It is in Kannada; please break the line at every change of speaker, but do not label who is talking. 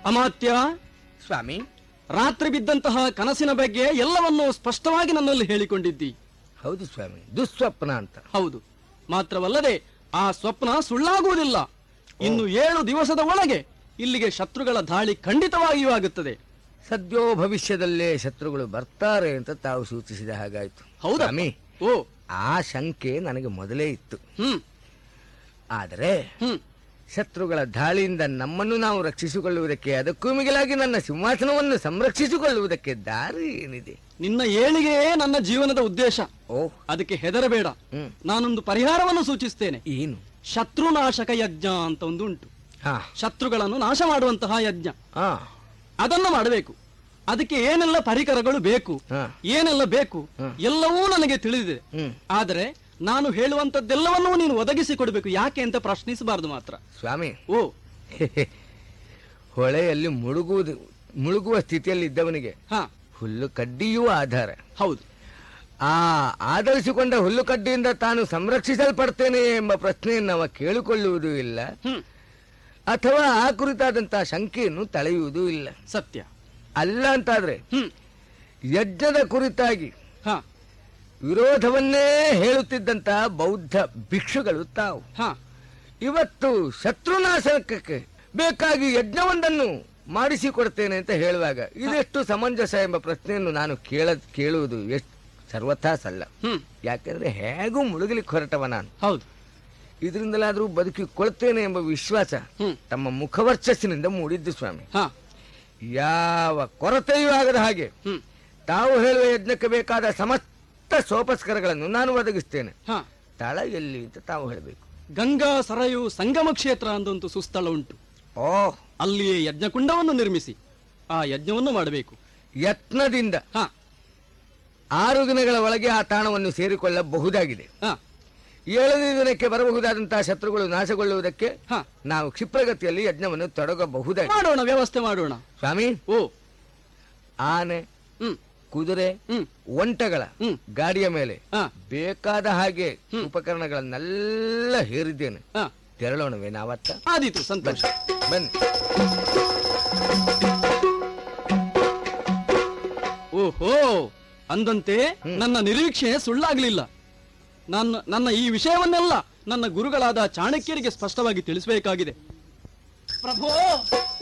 ಅಮಾತ್ಯ
ಸ್ವಾಮಿ
ರಾತ್ರಿ ಬಿದ್ದಂತಹ ಕನಸಿನ ಬಗ್ಗೆ ಎಲ್ಲವನ್ನೂ ಸ್ಪಷ್ಟವಾಗಿ ನನ್ನಲ್ಲಿ ಹೇಳಿಕೊಂಡಿದ್ದಿ
ಹೌದು ಸ್ವಾಮಿ ದುಸ್ವಪ್ನ ಅಂತ
ಹೌದು ಮಾತ್ರವಲ್ಲದೆ ಆ ಸ್ವಪ್ನ ಸುಳ್ಳಾಗುವುದಿಲ್ಲ ಇನ್ನು ಏಳು ದಿವಸದ ಒಳಗೆ ಇಲ್ಲಿಗೆ ಶತ್ರುಗಳ ದಾಳಿ ಖಂಡಿತವಾಗಿಯೂ ಆಗುತ್ತದೆ
ಸದ್ಯೋ ಭವಿಷ್ಯದಲ್ಲೇ ಶತ್ರುಗಳು ಬರ್ತಾರೆ ಅಂತ ತಾವು ಸೂಚಿಸಿದ ಹಾಗಾಯ್ತು
ಹೌದಾ
ಸ್ವಾಮಿ
ಓ
ಆ ಶಂಕೆ ನನಗೆ ಮೊದಲೇ ಇತ್ತು
ಹ್ಮ್
ಆದರೆ
ಹ್ಮ್
ಶತ್ರುಗಳ ದಾಳಿಯಿಂದ ನಮ್ಮನ್ನು ನಾವು ರಕ್ಷಿಸಿಕೊಳ್ಳುವುದಕ್ಕೆ ಅದಕ್ಕೂ ಮಿಗಿಲಾಗಿ ನನ್ನ ಸಿಂಹಾಸನವನ್ನು ಸಂರಕ್ಷಿಸಿಕೊಳ್ಳುವುದಕ್ಕೆ ದಾರಿ ಏನಿದೆ
ನಿನ್ನ ಏಳಿಗೆಯೇ ನನ್ನ ಜೀವನದ ಉದ್ದೇಶ
ಓ
ಅದಕ್ಕೆ ಹೆದರಬೇಡ
ಹ್ಮ್
ನಾನೊಂದು ಪರಿಹಾರವನ್ನು ಸೂಚಿಸ್ತೇನೆ
ಏನು
ಶತ್ರುನಾಶಕ ಯಜ್ಞ ಅಂತ ಒಂದು ಉಂಟು
ಹಾ
ಶತ್ರುಗಳನ್ನು ನಾಶ ಮಾಡುವಂತಹ ಯಜ್ಞ
ಹಾ
ಅದನ್ನು ಮಾಡಬೇಕು ಅದಕ್ಕೆ ಏನೆಲ್ಲ ಪರಿಕರಗಳು ಬೇಕು
ಹಾ
ಏನೆಲ್ಲ ಬೇಕು ಎಲ್ಲವೂ ನನಗೆ ತಿಳಿದಿದೆ
ಹ್ಮ್
ಆದರೆ ನಾನು ಹೇಳುವಂತದ್ದೆಲ್ಲವನ್ನೂ ನೀನು ಒದಗಿಸಿ ಕೊಡಬೇಕು ಯಾಕೆ ಅಂತ ಪ್ರಶ್ನಿಸಬಾರದು ಮಾತ್ರ
ಸ್ವಾಮಿ
ಓ
ಹೊಳೆಯಲ್ಲಿ ಮುಳುಗುವುದು ಮುಳುಗುವ ಸ್ಥಿತಿಯಲ್ಲಿ ಇದ್ದವನಿಗೆ
ಹಾ
ಹುಲ್ಲು ಕಡ್ಡಿಯೂ ಆಧಾರ
ಹೌದು
ಆ ಆಧರಿಸಿಕೊಂಡ ಹುಲ್ಲು ಕಡ್ಡಿಯಿಂದ ತಾನು ಸಂರಕ್ಷಿಸಲ್ಪಡ್ತೇನೆ ಎಂಬ ಪ್ರಶ್ನೆಯನ್ನು ಅವ ಕೇಳಿಕೊಳ್ಳುವುದೂ ಇಲ್ಲ
ಹ್ಮ್
ಅಥವಾ ಆ ಕುರಿತಾದಂತಹ ಶಂಕೆಯನ್ನು ತಳೆಯುವುದೂ ಇಲ್ಲ
ಸತ್ಯ
ಅಲ್ಲ ಅಂತಾದ್ರೆ
ಹ್ಮ್
ಯಜ್ಞದ ಕುರಿತಾಗಿ
ಹಾ
ವಿರೋಧವನ್ನೇ ಹೇಳುತ್ತಿದ್ದಂತಹ ಬೌದ್ಧ ಭಿಕ್ಷುಗಳು ತಾವು
ಹಾ
ಇವತ್ತು ಶತ್ರುನಾಶನಕ್ಕೆ ಬೇಕಾಗಿ ಯಜ್ಞವೊಂದನ್ನು ಮಾಡಿಸಿಕೊಡ್ತೇನೆ ಅಂತ ಹೇಳುವಾಗ ಇದೆಷ್ಟು ಸಮಂಜಸ ಎಂಬ ಪ್ರಶ್ನೆಯನ್ನು ನಾನು ಕೇಳ ಕೇಳುವುದು ಎಷ್ಟು ಸರ್ವಥಾ ಸಲ್ಲ
ಹ್ಮ್
ಯಾಕೆಂದ್ರೆ ಹೇಗೂ ಮುಳುಗಲಿಕ್ಕೆ ಹೊರಟವ ನಾನು
ಹೌದು
ಇದರಿಂದಲಾದರೂ ಬದುಕಿಕೊಳ್ತೇನೆ ಎಂಬ ವಿಶ್ವಾಸ
ಹ್ಮ್
ತಮ್ಮ ಮುಖವರ್ಚಸ್ಸಿನಿಂದ ಮೂಡಿದ್ದು ಸ್ವಾಮಿ
ಹಾ
ಯಾವ ಕೊರತೆಯೂ ಆಗದ ಹಾಗೆ
ಹ್ಮ್
ತಾವು ಹೇಳುವ ಯಜ್ಞಕ್ಕೆ ಬೇಕಾದ ಸಮಸ್ತ ಸೋಪಸ್ಕರಗಳನ್ನು ನಾನು ಒದಗಿಸ್ತೇನೆ
ಹಾ
ತಳ ಎಲ್ಲಿ ಅಂತ ತಾವು ಹೇಳಬೇಕು
ಗಂಗಾ ಸರಯು ಸಂಗಮ ಕ್ಷೇತ್ರ ಅಂದೊಂದು ಸುಸ್ಥಳ ಉಂಟು
ಓ
ಅಲ್ಲಿಯೇ ಯಜ್ಞಕುಂಡವನ್ನು ನಿರ್ಮಿಸಿ ಆ ಯಜ್ಞವನ್ನು ಮಾಡಬೇಕು
ಯತ್ನದಿಂದ
ಹಾ
ಆರು ದಿನಗಳ ಒಳಗೆ ಆ ತಾಣವನ್ನು ಸೇರಿಕೊಳ್ಳಬಹುದಾಗಿದೆ
ಹಾ
ಏಳನೇ ದಿನಕ್ಕೆ ಬರಬಹುದಾದಂತಹ ಶತ್ರುಗಳು ನಾಶಗೊಳ್ಳುವುದಕ್ಕೆ
ಹಾ
ನಾವು ಕ್ಷಿಪ್ರಗತಿಯಲ್ಲಿ ಯಜ್ಞವನ್ನು ತೊಡಗಬಹುದಾಗಿದೆ
ಮಾಡೋಣ ವ್ಯವಸ್ಥೆ ಮಾಡೋಣ
ಸ್ವಾಮಿ
ಓ
ಆನೆ
ಹ್ಮ್
ಕುದುರೆ
ಹ್ಮ್
ಒಂಟಗಳ
ಹ್ಮ್
ಗಾಡಿಯ ಮೇಲೆ
ಹಾ
ಬೇಕಾದ ಹಾಗೆ ಉಪಕರಣಗಳನ್ನೆಲ್ಲ ಹೇರಿದ್ದೇನೆ
ಹಾ
ತೆರಳೋಣವೇ ನಾವತ್ತ
ಆದೀತು ಸಂತೋಷ
ಬನ್ನಿ
ಓಹೋ ಅಂದಂತೆ ನನ್ನ ನಿರೀಕ್ಷೆ ಸುಳ್ಳಾಗ್ಲಿಲ್ಲ ನನ್ನ ನನ್ನ ಈ ವಿಷಯವನ್ನೆಲ್ಲ ನನ್ನ ಗುರುಗಳಾದ ಚಾಣಕ್ಯರಿಗೆ ಸ್ಪಷ್ಟವಾಗಿ ತಿಳಿಸಬೇಕಾಗಿದೆ ಪ್ರಭೋ